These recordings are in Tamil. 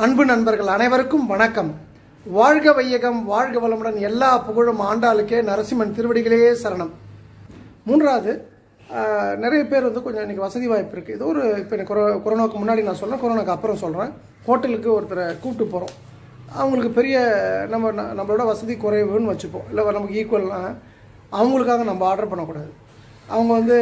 அன்பு நண்பர்கள் அனைவருக்கும் வணக்கம் வாழ்க வையகம் வாழ்க வளமுடன் எல்லா புகழும் ஆண்டாளுக்கே நரசிம்மன் திருவடிகளே சரணம் மூன்றாவது ஆஹ், நிறைய பேர் வந்து கொஞ்சம் இன்னைக்கு வசதி வாய்ப்பு இருக்குது இது ஒரு இப்போ எனக்கு கொரோ கொரோனாவுக்கு முன்னாடி நான் சொல்கிறேன் கொரோனாக்கு அப்புறம் சொல்கிறேன் ஹோட்டலுக்கு ஒருத்தரை கூப்பிட்டு போகிறோம் அவங்களுக்கு பெரிய நம்ம ந- நம்மளோட வசதி குறைவுன்னு வச்சுப்போம் இல்லை நமக்கு ஈக்குவல்னா அவங்களுக்காக நம்ம ஆர்டர் பண்ணக்கூடாது அவங்க வந்து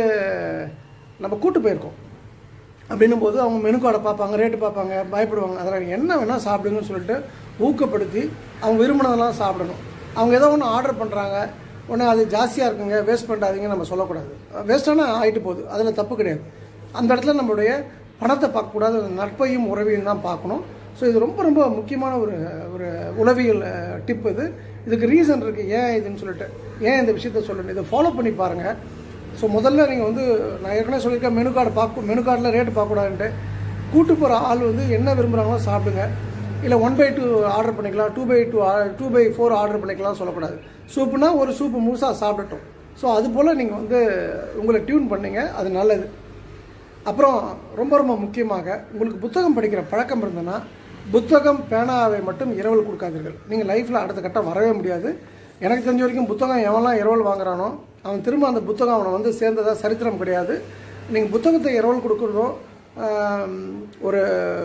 நம்ம கூட்டு போயிருக்கோம் அப்படின்னும் போது அவங்க மெனு கார்டை பார்ப்பாங்க ரேட்டு பார்ப்பாங்க பயப்படுவாங்க அதில் என்ன வேணால் சாப்பிடுங்கன்னு சொல்லிட்டு ஊக்கப்படுத்தி அவங்க விரும்பினதெல்லாம் சாப்பிடணும் அவங்க ஏதோ ஒன்று ஆர்டர் பண்ணுறாங்க உடனே அது ஜாஸ்தியாக இருக்குங்க வேஸ்ட் பண்ணாதீங்க நம்ம சொல்லக்கூடாது வேஸ்ட்டான ஆகிட்டு போகுது அதில் தப்பு கிடையாது அந்த இடத்துல நம்மளுடைய பணத்தை பார்க்கக்கூடாது அந்த நட்பையும் உறவையும் தான் பார்க்கணும் ஸோ இது ரொம்ப ரொம்ப முக்கியமான ஒரு ஒரு உளவியல் டிப் இது இதுக்கு ரீசன் இருக்குது ஏன் இதுன்னு சொல்லிட்டு ஏன் இந்த விஷயத்த சொல்லணும் இதை ஃபாலோ பண்ணி பாருங்கள் ஸோ முதல்ல நீங்கள் வந்து நான் ஏற்கனவே சொல்லியிருக்கேன் மெனு கார்டு பார்க்க மெனு கார்டில் ரேட்டு பார்க்கக்கூடாதுன்ட்டு கூட்டு போகிற ஆள் வந்து என்ன விரும்புகிறாங்களோ சாப்பிடுங்க இல்லை ஒன் பை டூ ஆர்டர் பண்ணிக்கலாம் two by two two by four order பண்ணிக்கலாம் சொல்லக்கூடாது சூப்புனா ஒரு சூப்பு முழுசாக சாப்பிடட்டும் ஸோ அது போல் நீங்கள் வந்து உங்களை டியூன் பண்ணீங்க அது நல்லது அப்புறம் ரொம்ப ரொம்ப முக்கியமாக உங்களுக்கு புத்தகம் படிக்கிற பழக்கம் இருந்ததுன்னா புத்தகம் பேனாவை மட்டும் இரவல் கொடுக்காதீர்கள் நீங்கள் லைஃப்பில் அடுத்த கட்டம் வரவே முடியாது எனக்கு தெரிஞ்ச வரைக்கும் புத்தகம் எவன்லாம் இரவல் வாங்குறானோ அவன் திரும்ப அந்த புத்தகம் அவனை வந்து சேர்ந்ததா சரித்திரம் கிடையாது நீங்கள் புத்தகத்தை இரவல் கொடுக்குறதோ ஆம், ஒரு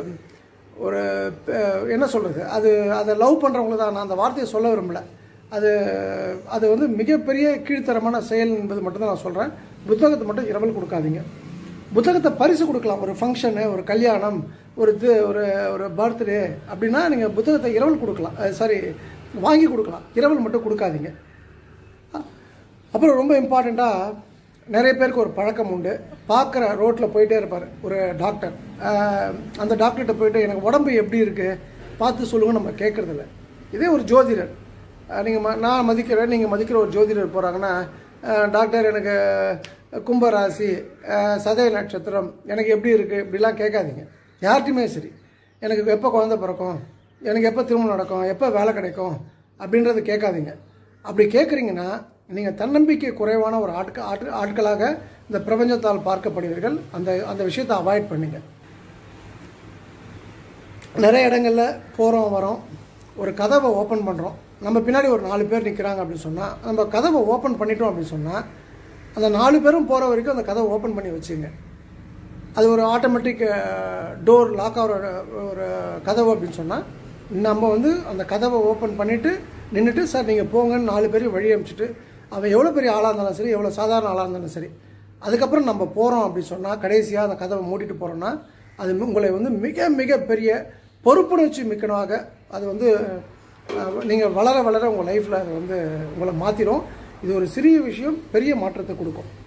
ஒரு அஹ், என்ன சொல்கிறது அது அதை லவ் பண்ணுறவங்க தான் நான் அந்த வார்த்தையை சொல்ல விரும்பல அது அது வந்து மிகப்பெரிய கீழ்த்தரமான செயல் என்பது மட்டும் தான் நான் சொல்கிறேன் புத்தகத்தை மட்டும் இரவல் கொடுக்காதீங்க புத்தகத்தை பரிசு கொடுக்கலாம் ஒரு ஃபங்க்ஷனு ஒரு கல்யாணம் ஒரு இது ஒரு ஒரு பர்த்டே அப்படின்னா நீங்கள் புத்தகத்தை இரவல் கொடுக்கலாம் சாரி வாங்கி கொடுக்கலாம் இரவல் மட்டும் கொடுக்காதீங்க அப்புறம் ரொம்ப இம்பார்ட்டண்ட்டாக நிறைய பேருக்கு ஒரு பழக்கம் உண்டு பார்க்குற ரோட்டில் போயிட்டே இருப்பார் ஒரு டாக்டர் ஆஹ் அந்த டாக்டர்கிட்ட போயிட்டு எனக்கு உடம்பு எப்படி இருக்குது பார்த்து சொல்லுங்க நம்ம கேட்குறதில்ல இதே ஒரு ஜோதிடர் நீங்கள் நான் மதிக்கிறேன் நீங்கள் மதிக்கிற ஒரு ஜோதிடர் போகிறாங்கன்னா ஆஹ் டாக்டர் எனக்கு கும்பராசி ஆஹ் சதய நட்சத்திரம் எனக்கு எப்படி இருக்குது இப்படிலாம் கேட்காதீங்க யார்கிட்டையுமே சரி எனக்கு எப்போ குழந்தை பிறக்கும் எனக்கு எப்போ திருமணம் நடக்கும் எப்போ வேலை கிடைக்கும் அப்படின்றது கேட்காதீங்க அப்படி கேட்குறீங்கன்னா நீங்கள் தன்னம்பிக்கை குறைவான ஒரு ஆட்க ஆட்க ஆட்களாக இந்த பிரபஞ்சத்தால் பார்க்கப்படுவீர்கள் அந்த அந்த விஷயத்தை அவாய்ட் பண்ணுங்க நிறைய இடங்களில் போகிறோம் வரோம் ஒரு கதவை ஓப்பன் பண்ணுறோம் நம்ம பின்னாடி ஒரு நாலு பேர் நிற்கிறாங்க அப்படின்னு சொன்னால் நம்ம கதவை ஓப்பன் பண்ணிட்டோம் அப்படின்னு சொன்னால் அந்த நாலு பேரும் போகிற வரைக்கும் அந்த கதவை ஓப்பன் பண்ணி வச்சுங்க அது ஒரு ஆட்டோமேட்டிக் டோர் லாக் ஆகிற ஒரு கதவு அப்படின்னு சொன்னால் நம்ம வந்து அந்த கதவை ஓப்பன் பண்ணிவிட்டு நின்றுட்டு சார் நீங்கள் போங்கன்னு நாலு பேரையும் வழி அனுப்பிச்சிட்டு அவன் எவ்வளோ பெரிய ஆளாக இருந்தாலும் சரி எவ்வளோ சாதாரண ஆளாக இருந்தாலும் சரி அதுக்கப்புறம் நம்ம போகிறோம் அப்படின்னு சொன்னால் கடைசியாக அந்த கதவை மூடிட்டு போகிறோன்னா அது உங்களை வந்து மிக மிக பெரிய பொறுப்புணர்ச்சி மிக்கனாக அது வந்து நீங்கள் வளர வளர உங்கள் லைஃப்பில் அது வந்து உங்களை மாற்றிடும் இது ஒரு சிறிய விஷயம் பெரிய மாற்றத்தை கொடுக்கும்